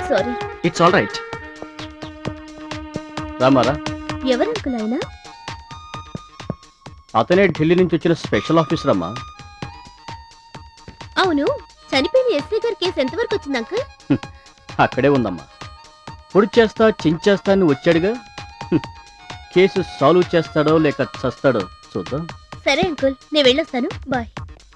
Sorry it's all right రామారా ఎవరు uncle ఆయన అతనే ఢిల్లీ నుంచి వచ్చిన స్పెషల్ ఆఫీసర్ అమ్మా అవును చనిపోయిన ఎస్ఐ గారి కేసు ఎంతవరకు వచ్చింది అంకుల్ అక్కడే ఉందమ్మా పొడి చేస్తా చించేస్తా అని వచ్చాడుగా హ్మ్. కేసు సాల్వ్ చేస్తాడో లేక చస్తాడో చూద్దాం సరే అంకుల్ నేను వెళ్ళొస్తాను బాయ్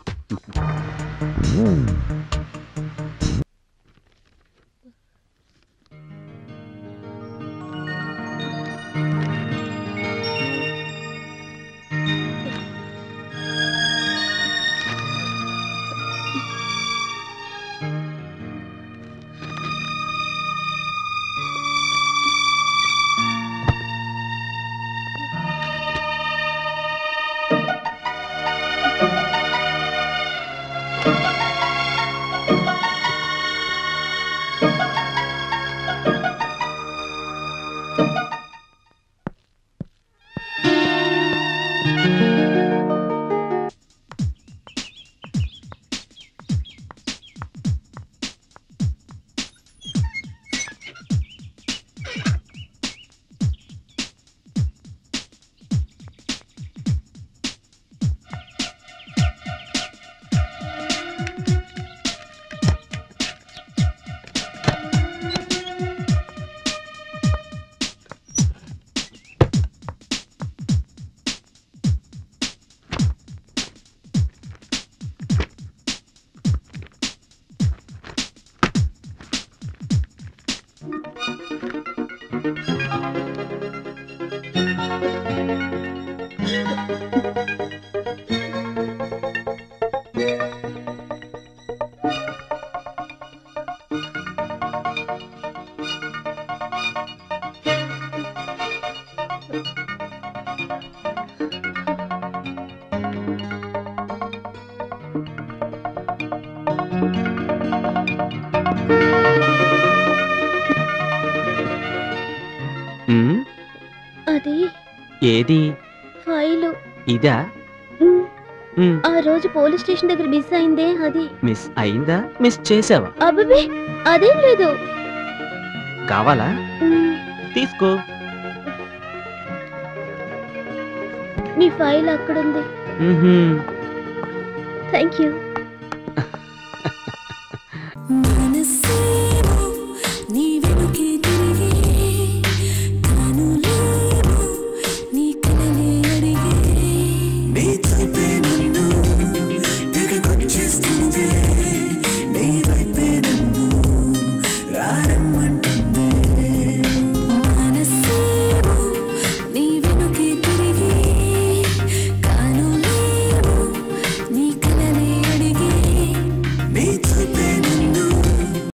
ఉమ్, అది ఏది ఫైలు ఇదా మ్, ఉమ్, ఆ రోజు పోలీస్ స్టేషన్ దగ్గర మిస్ అయిందే అది మిస్ అయిందా మిస్ చేసావా అబ్బే అదేం లేదు కావాలా మ్, తీసుకో మీ ఫైల్ అక్కడుంది ఉహుం. Thank you